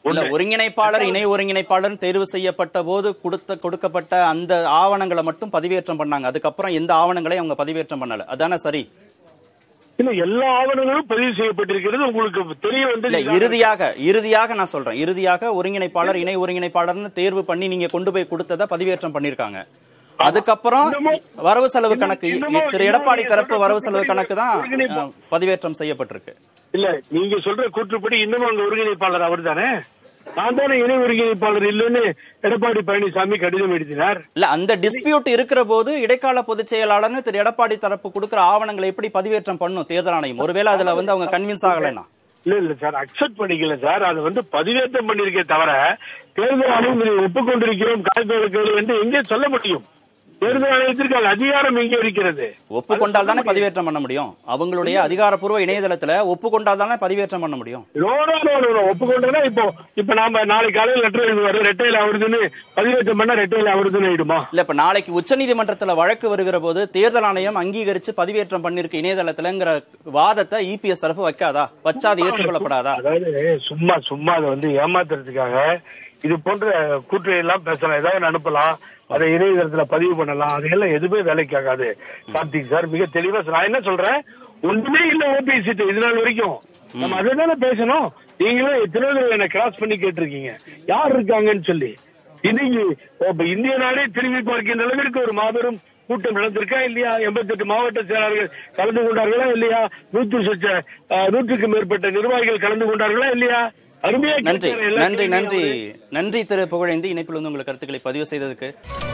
இல்ல ஒண்ணு. ஒருங்கிணைப்பாளர் இணை ஒருங்கிணைப்பாளர் தேர்வு செய்யப்பட்ட போது கொடுத்த கொடுக்கப்பட்ட அந்த ஆவணங்களை மட்டும் பதிவேற்றம் பண்ணாங்க அதுக்கப்புறம் எந்த ஆவணங்களையும் அவங்க பதிவேற்றம் பண்ணல அதானே சரி இல்ல எல்லா ஆவணங்களும் பதிவு செய்யப்பட்டிருக்கிறது உங்களுக்கு தெரிய வந்து இல்ல இறுதியாக இறுதியாக நான் சொல்றேன் இறுதியாக ஒருங்கிணைப்பாளர் இணை ஒருங்கிணைப்பாளர்னு தேர்வு பண்ணி நீங்க கொண்டு போய் கொடுத்ததை பதிவேற்றம் பண்ணிருக்காங்க அதுக்கப்புறம் இன்னமும் வரவு செலவு இன்னும் கணக்கு இன்னமும் திரு எடப்பாடி இன்னமும் தரப்பு நீங்க வரவு செலவு சொல்ற கணக்கு தான் ஒருங்கிணைப்பா- அஹ், பதிவேற்றம் செய்யப்பட்டிருக்கு இல்ல நீங்க சொல்ற கூற்றுப்படி இன்னமும் அங்க ஒருங்கிணைப்பாளர் அவர் தானே நான் தானே இணை ஒருங்கிணைப்பாளர் இல்லைன்னு எடப்பாடி பழனிசாமி கடிதம் எழுதினார் இல்ல அந்த டிஸ்பியூட் இருக்கிற போது இடைக்கால பொதுச் செயலாளர்னு திரு எடப்பாடி தரப்பு கொடுக்கிற ஆவணங்களை எப்படி பதிவேற்றம் பண்ணும் தேர்தல் ஆணையம் ஒருவேளை அதுல வந்து அவங்க கன்வின்ஸ் ஆகலைன்னா இல்ல இல்ல சார் அக்செப்ட் பண்ணிக்கல சார் அது வந்து பதிவேற்றம் பண்ணிருக்கே தவிர தேர்தல் ஆணையம் இதை ஒப்புக்கொண்டிருக்கிறோம் காய்கறிகள் என்று எங்கே சொல்ல முடியும் தேர்தல் ஆணையத்திற்கு அது அதிகாரம் எங்கே இருக்கிறது ஒப்புக்கொண்டால் தானே பதிவேற்றம் பண்ண முடியும் அவங்களுடைய அதிகாரப்பூர்வ இணையதளத்துல ஒப்புக்கொண்டால் தானே பதிவேற்றம் பண்ண முடியும் no, no, no, no, no. ஒப்புக்கொண்டா இப்போ இப்ப நாம நாளைக்கு காலையில் லெட்டர் எழுதுவாரு ரெட்டையில அவருதுன்னு பதிவேற்றம் பண்ணா ரெட்டையில அவருதுன்னு ஆயிடுமா இல்ல இப்ப நாளைக்கு உச்சநீதிமன்றத்துல வழக்கு வருகிற போது தேர்தல் ஆணையம் அங்கீகரிச்சு பதிவேற்றம் பண்ணிருக்க இணையதளத்துலங்கிற வாதத்தை இபிஎஸ் தரப்பு வைக்காதா வச்சா அது ஏற்றுக்கொள்ளப்படாதா அதாவது சும்மா சும்மா அதை வந்து ஏமாத்துறதுக்காக இது போன்ற கூற்றை எல்லாம் பேசலாம் ஏதாவது அனுப்பலாம் அதை இணையதளத்துல பதிவு பண்ணலாம் அதையெல்லாம் எதுவுமே வேலைக்கு ஆகாது கார்த்திக் சார் மிக தெளிவா சொல்~ நான் என்ன சொல்றேன் ஒண்ணுமே இல்ல ஓபிஎஸ் இது நாள் வரைக்கும் நம்ம அதை தானே பேசணும் நீங்களும் எத்தனை தடவை என்ன கிராஸ் பண்ணி கேட்டிருக்கீங்க யார் இருக்காங்கன்னு சொல்லி இன்னைக்கு இப்ப இந்திய நாடே திரும்பி பார்க்கின்ற அளவிற்கு ஒரு மாபெரும் கூட்டம் நடந்திருக்கா இல்லையா எண்பத்தெட்டு மாவட்ட செயலாளர்கள் கலந்து கொண்டார்களா இல்லையா நூற்று சொச்ச அஹ், நூற்றுக்கு மேற்பட்ட நிர்வாகிகள் கலந்து கொண்டார்களா இல்லையா அருமையா நன்றி கேட்டாரு எல்லா நன்றி கேள்வியும் நன்றி அவரு. நன்றி திரு புகழேந்தி இணைப்பில் வந்து உங்கள் கருத்துக்களை பதிவு செய்ததுக்கு